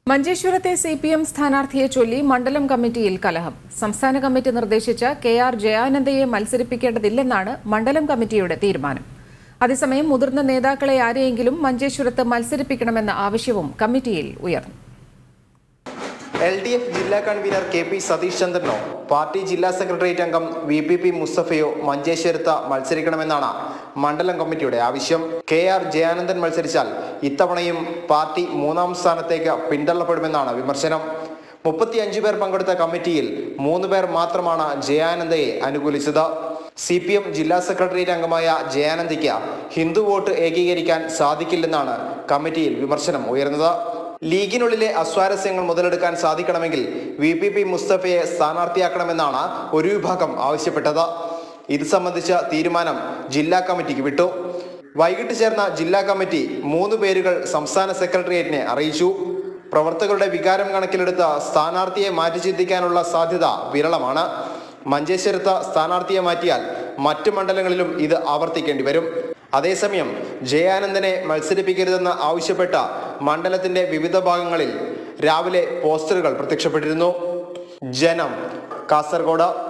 മഞ്ചേശ്വരത്തെ C P M സ്ഥാനാർത്ഥിയെ ചൊല്ലി മണ്ഡലം കമ്മിറ്റിയിൽ കലഹം സംസ്ഥാന കമ്മിറ്റി നിർദ്ദേശിച്ച കെ ആർ ജയാനന്ദയെ മത്സരിപ്പിക്കേണ്ടതില്ലെന്നാണ് മണ്ഡലം കമ്മിറ്റിയുടെ തീരുമാനം അതേസമയം മുതിർന്ന നേതാക്കളെ ആരെയെങ്കിലും മഞ്ചേശ്വരത്ത് മത്സരിപ്പിക്കണമെന്ന ആവശ്യവും കമ്മിറ്റിയിൽ ഉയർന്നു എൽ ഡി എഫ് ജില്ലാ കൺവീനർ കെ പി സതീഷ് ചന്ദ്രനോ പാർട്ടി ജില്ലാ സെക്രട്ടേറിയറ്റ് അംഗം വി പി പി മുസ്തഫയോ മഞ്ചേശ്വരത്ത് മത്സരിക്കണമെന്നാണ് മണ്ഡലം കമ്മിറ്റിയുടെ ആവശ്യം കെ ആർ ജയാനന്ദൻ മത്സരിച്ചാൽ ഇത്തവണയും പാർട്ടി മൂന്നാം സ്ഥാനത്തേക്ക് പിന്തള്ളപ്പെടുമെന്നാണ് വിമർശനം മുപ്പത്തിയഞ്ചു പേർ പങ്കെടുത്ത കമ്മിറ്റിയിൽ മൂന്ന് പേർ മാത്രമാണ് ജയാനന്ദയെ അനുകൂലിച്ചത് സി പി എം ജില്ലാ സെക്രട്ടേറിയറ്റ് അംഗമായ ജയാനന്ദയ്ക്ക് ഹിന്ദു വോട്ട് ഏകീകരിക്കാൻ സാധിക്കില്ലെന്നാണ് കമ്മിറ്റിയിൽ വിമർശനം ഉയർന്നത് ലീഗിനുള്ളിലെ അസ്വാരസ്യങ്ങൾ മുതലെടുക്കാൻ സാധിക്കണമെങ്കിൽ വി പി പി മുസ്തഫയെ സ്ഥാനാർത്ഥിയാക്കണമെന്നാണ് ഒരു വിഭാഗം ആവശ്യപ്പെട്ടത് ഇത് സംബന്ധിച്ച തീരുമാനം ജില്ലാ കമ്മിറ്റിക്ക് വിട്ടു വൈകിട്ട് ചേർന്ന ജില്ലാ കമ്മിറ്റി മൂന്ന് പേരുകൾ സംസ്ഥാന സെക്രട്ടേറിയറ്റിനെ അറിയിച്ചു പ്രവർത്തകരുടെ വികാരം കണക്കിലെടുത്ത് സ്ഥാനാർത്ഥിയെ മാറ്റി ചിന്തിക്കാനുള്ള സാധ്യത വിരളമാണ് മഞ്ചേശ്വരത്ത് സ്ഥാനാർത്ഥിയെ മാറ്റിയാൽ മറ്റു മണ്ഡലങ്ങളിലും ഇത് ആവർത്തിക്കേണ്ടി വരും അതേസമയം ജയാനന്ദനെ മത്സരിപ്പിക്കരുതെന്ന് ആവശ്യപ്പെട്ട മണ്ഡലത്തിന്റെ വിവിധ ഭാഗങ്ങളിൽ രാവിലെ പോസ്റ്ററുകൾ പ്രത്യക്ഷപ്പെട്ടിരുന്നു ജനം കാസർഗോഡ്